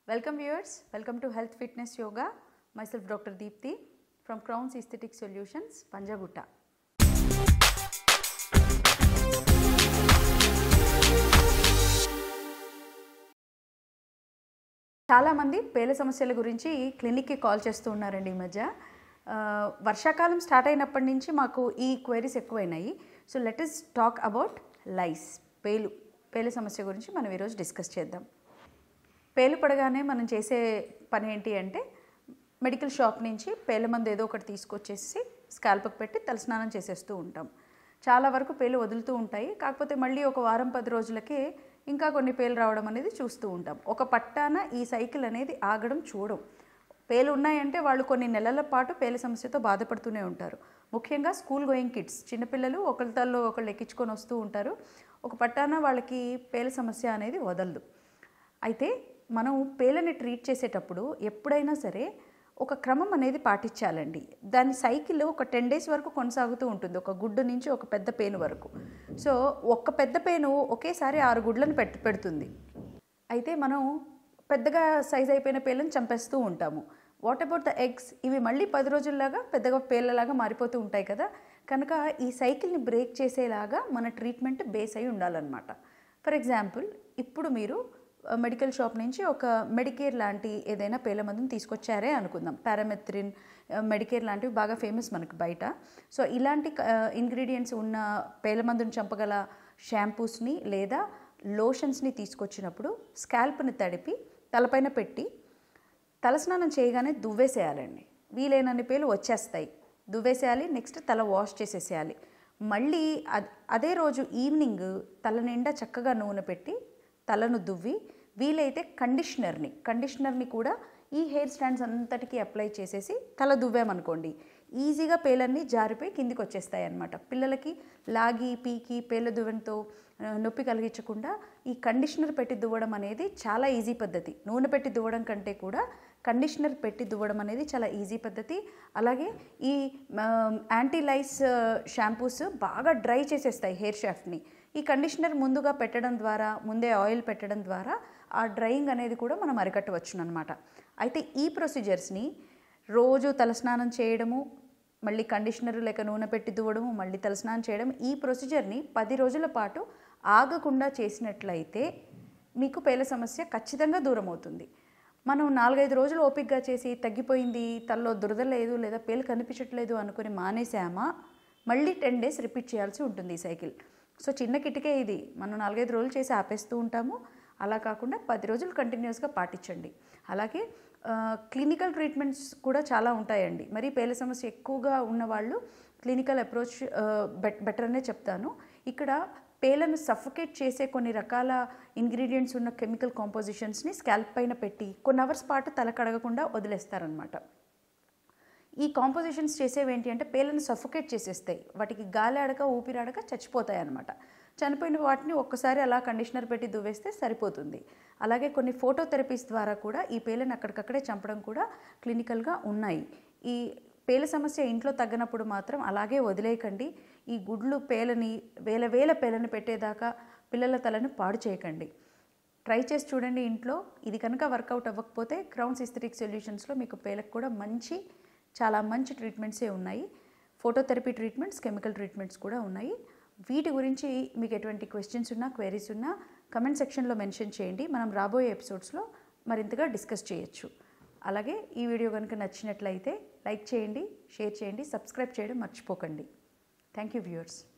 Welcome viewers, welcome to Health Fitness Yoga. Myself Dr. Deepthi from Crown's Aesthetic Solutions, Panjagutta. చాలామంది పేల సమస్యల గురించి క్లినిక్కి కాల్ చేస్తూ ఉన్నారండి ఈ మధ్య ఆ, వర్షాకాలం స్టార్ట్ అయినప్పటి నుంచి మాకు ఈ క్వైరీస్ ఎక్కువైనాయి so let us talk about lice పేలు పేల సమస్య గురించి మనం ఈరోజు డిస్కస్ చేద్దాం పేలు పడగానే మనం చేసే పని ఏంటి అంటే మెడికల్ షాప్ నుంచి పేల మందు ఏదో ఒకటి తీసుకొచ్చేసి స్కాల్ప్కి పెట్టి తలస్నానం చేసేస్తూ ఉంటాం చాలా వరకు పేలు వదులుతూ ఉంటాయి కాకపోతే మళ్ళీ ఒక వారం పది రోజులకే ఇంకా కొన్ని పేలు రావడం అనేది చూస్తూ ఉంటాం ఒక పట్టాన ఈ సైకిల్ అనేది ఆగడం చూడం పేలు ఉన్నాయంటే వాళ్ళు కొన్ని నెలల పాటు పేల సమస్యతో బాధపడుతూనే ఉంటారు ముఖ్యంగా స్కూల్ గోయింగ్ కిడ్స్ చిన్నపిల్లలు ఒకళ్ళ తల్లో ఒకళ్ళు ఎక్కించుకొని వస్తూ ఉంటారు ఒక పట్టాన వాళ్ళకి పేల సమస్య అనేది వదలదు అయితే మనం పేలని ట్రీట్ చేసేటప్పుడు ఎప్పుడైనా సరే ఒక క్రమం అనేది పాటించాలండి దాని సైకిల్ ఒక టెన్ డేస్ వరకు కొనసాగుతూ ఉంటుంది ఒక గుడ్డు నుంచి ఒక పెద్ద పేను వరకు సో ఒక్క పెద్ద పేను ఒకేసారి ఆరు గుడ్లను పెట్ పెడుతుంది అయితే మనం పెద్దగా సైజ్ అయిపోయిన పేలను చంపేస్తూ ఉంటాము వాట్ అబౌట్ ద ఎగ్స్ ఇవి మళ్ళీ పది రోజుల్లాగా పెద్దగా పేలలాగా మారిపోతూ ఉంటాయి కదా కనుక ఈ సైకిల్ని బ్రేక్ చేసేలాగా మన ట్రీట్మెంట్ బేస్ అయి ఉండాలన్నమాట ఫర్ ఎగ్జాంపుల్ ఇప్పుడు మీరు ఆ, మెడికల్ షాప్ నుంచి ఒక మెడికేర్ లాంటి ఏదైనా పేల మందుని తీసుకొచ్చారే అనుకుందాం పారామెథ్రిన్ ఆ, మెడికేర్ లాంటివి బాగా ఫేమస్ మనకు బయట సో ఇలాంటి ఇంగ్రీడియంట్స్ ఉన్న పేల మందుని చంపగల షాంపూస్ని లేదా లోషన్స్ని తీసుకొచ్చినప్పుడు స్కాల్ప్ని తడిపి తలపైన పెట్టి తలస్నానం చేయగానే దువ్వేసేయాలండి వీలైనన్ని పేలు వచ్చేస్తాయి దువ్వేసేయాలి నెక్స్ట్ తల వాష్ చేసేసేయాలి మళ్ళీ అద్- అదే రోజు ఈవినింగ్ తల నిండా చక్కగా నూనె పెట్టి తలను దువ్వి వీలైతే కండిషనర్ని కండిషనర్ని కూడా ఈ హెయిర్ స్టాండ్స్ అంతటికి అప్లై చేసేసి తల దువ్వామనుకోండి ఈజీగా పేలన్నీ జారిపోయి కిందికి వచ్చేస్తాయి అన్నమాట పిల్లలకి లాగి పీకి పేల దువ్వెనతో ఆ, నొప్పి కలిగించకుండా ఈ కండిషనర్ పెట్టి దువ్వడం అనేది చాలా ఈజీ పద్ధతి నూనె పెట్టి దువ్వడం కంటే కూడా కండిషనర్ పెట్టి దువ్వడం అనేది చాలా ఈజీ పద్ధతి అలాగే ఈ యాంటీ లైస్ షాంపూస్ బాగా డ్రై చేసేస్తాయి హెయిర్ షాఫ్ట్ని ఈ కండిషనర్ ముందుగా పెట్టడం ద్వారా ముందే ఆయిల్ పెట్టడం ద్వారా ఆ డ్రైయింగ్ అనేది కూడా మనం అరికట్టవచ్చును అనమాట అయితే ఈ ప్రొసీజర్స్ని రోజు తలస్నానం చేయడము మళ్ళీ కండిషనర్ లేక నూనె పెట్టి దువ్వడము మళ్ళీ తలస్నానం చేయడం ఈ ప్రొసీజర్ని పది రోజుల పాటు ఆగకుండా చేసినట్లయితే మీకు పేల సమస్య ఖచ్చితంగా దూరం అవుతుంది మనం నాలుగైదు రోజులు ఓపికగా చేసి తగ్గిపోయింది తల్లో దురద లేదు లేదా పేలు కనిపించట్లేదు అనుకుని మానేసామా మళ్ళీ టెన్ డేస్ రిపీట్ చేయాల్సి ఉంటుంది ఈ సైకిల్ సో చిన్న కిటికే ఇది మనం నాలుగైదు రోజులు చేసి ఆపేస్తూ ఉంటాము అలా కాకుండా పది రోజులు కంటిన్యూస్గా పాటించండి అలాగే ఆ, క్లినికల్ ట్రీట్మెంట్స్ కూడా చాలా ఉంటాయండి మరి పేల సమస్య ఎక్కువగా ఉన్నవాళ్ళు క్లినికల్ అప్రోచ్ ఆ, బెట్ బెటర్ అనే చెప్తాను ఇక్కడ పేలను సఫోకేట్ చేసే కొన్ని రకాల ఇంగ్రీడియంట్స్ ఉన్న కెమికల్ కాంపోజిషన్స్ని స్కాల్ప్ పైన పెట్టి కొన్ని అవర్స్ పాటు తల కడగకుండా వదిలేస్తారనమాట ఈ కాంపోజిషన్స్ చేసేవి ఏంటి అంటే పేలను సఫోకేట్ చేసేస్తాయి వాటికి గాలి ఆడక ఊపిరాడక చచ్చిపోతాయి అనమాట చనిపోయిన వాటిని ఒక్కసారి అలా కండిషనర్ పెట్టి దువ్వేస్తే సరిపోతుంది అలాగే కొన్ని ఫోటోథెరపీస్ ద్వారా కూడా ఈ పేలను అక్కడికక్కడే చంపడం కూడా క్లినికల్గా ఉన్నాయి ఈ పేల సమస్య ఇంట్లో తగ్గనప్పుడు మాత్రం అలాగే వదిలేయకండి ఈ గుడ్లు పేలని వేల వేల పేలని పెట్టేదాకా పిల్లల తలను పాడు చేయకండి ట్రై చేసి చూడండి ఇంట్లో ఇది కనుక వర్కౌట్ అవ్వకపోతే క్రౌన్స్ ఇస్థెటిక్ సొల్యూషన్స్లో మీకు పేలకు కూడా మంచి చాలా మంచి ట్రీట్మెంట్సే ఉన్నాయి ఫోటోథెరపీ ట్రీట్మెంట్స్ కెమికల్ ట్రీట్మెంట్స్ కూడా ఉన్నాయి వీటి గురించి మీకు ఎటువంటి క్వశ్చన్స్ ఉన్నా క్వైరీస్ ఉన్నా కమెంట్ సెక్షన్లో మెన్షన్ చేయండి మనం రాబోయే ఎపిసోడ్స్లో మరింతగా డిస్కస్ చేయొచ్చు అలాగే ఈ వీడియో కనుక నచ్చినట్లయితే లైక్ చేయండి షేర్ చేయండి సబ్స్క్రైబ్ చేయడం మర్చిపోకండి థ్యాంక్ యూ వ్యూయర్స్